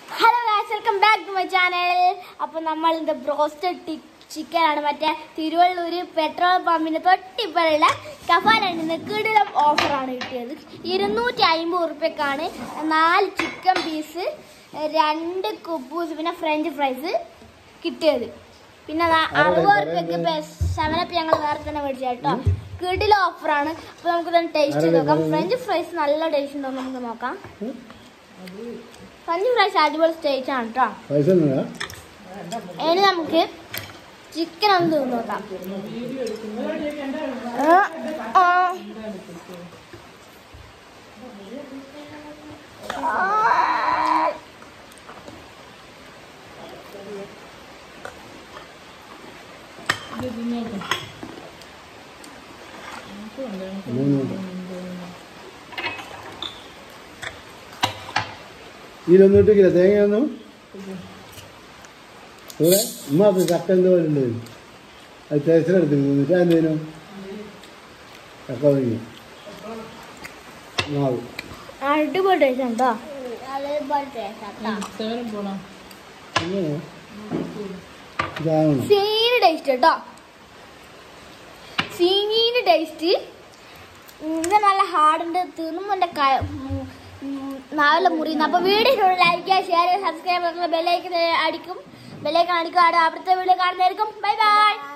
Hello guys welcome back to my channel അപ്പോൾ നമ്മൾ ഇത് ബ്രോസ്റ്റഡ് ചിക്കൻ ആണ് മറ്റേ തിരുവള്ളൂർ പെട്രോൾ പമ്പിന്റെ തൊട്ടിപ്പുറയുള്ള കഫാനുണ്ട് കിടിലം ഓഫറാണ് കിട്ടിയത് ഇരുന്നൂറ്റി അമ്പത് ഉറുപ്പ്യക്കാണ് നാല് ചിക്കൻ പീസ് രണ്ട് കുബൂസ് പിന്നെ ഫ്രഞ്ച് ഫ്രൈസ് കിട്ടിയത് പിന്നെ ദാ അറുപത് ഉറുപ്പ്യക്ക് സെവനപ്പ് ഞങ്ങൾ വേറെ തന്നെ മേടിച്ചു കേട്ടോ കിടിലം ഓഫറാണ് അപ്പോൾ നമുക്കിതൊന്ന് ടേസ്റ്റ് ചെയ്ത് നോക്കാം ഫ്രഞ്ച് ഫ്രൈസ് നല്ല ടേസ്റ്റ് ഉണ്ടോ എന്ന് നമുക്ക് നോക്കാം ഫ്രഞ്ച് ഫ്രൈസ് അടിപൊളി സ്റ്റേജ് ആണ് കേട്ടോ പൈസ ഒന്നുമില്ല ഇനി നമുക്ക് ചിക്കൻ ഒന്ന് തിന്നു നോക്കാം ആ, ആ. ആ. മൂന്ന് ഇതിലൊന്നും ഇട്ടിക്കില്ല തേങ്ങയൊന്നും ഇവിടെ ഉമ്മാക്ക് ചക്ക എന്തോ ഉണ്ട് അത് ടേസ്റ്റിലെടുത്ത് എന്നിട്ട് എന്തേനും ചക്ക വാങ്ങി മാവ് അടിപൊളി ടേസ്റ്റ് ആണ് കേട്ടോ അടിപൊളി ടേസ്റ്റ് പിന്നെ ഇതാവണം സീന് ടേസ്റ്റ് കേട്ടോ സീനീന് ടേസ്റ്റ് ഇത് നല്ല ഹാർഡുണ്ട് തിന്നുമ്പോൾ എൻ്റെ നാവിലെ മുറിയുന്നു അപ്പോൾ വീഡിയോ ലൈക്ക് ചെയ്യുക ഷെയർ ചെയ്യുക സബ്സ്ക്രൈബ് ചെയ്യുക ബെല്ലൈക്കൻ അടിക്കും ബെല്ലൈക്കൻ അടിക്കും അവിടെ അവിടുത്തെ വീഡിയോ കാണുന്നതായിരിക്കും ബൈ ബൈ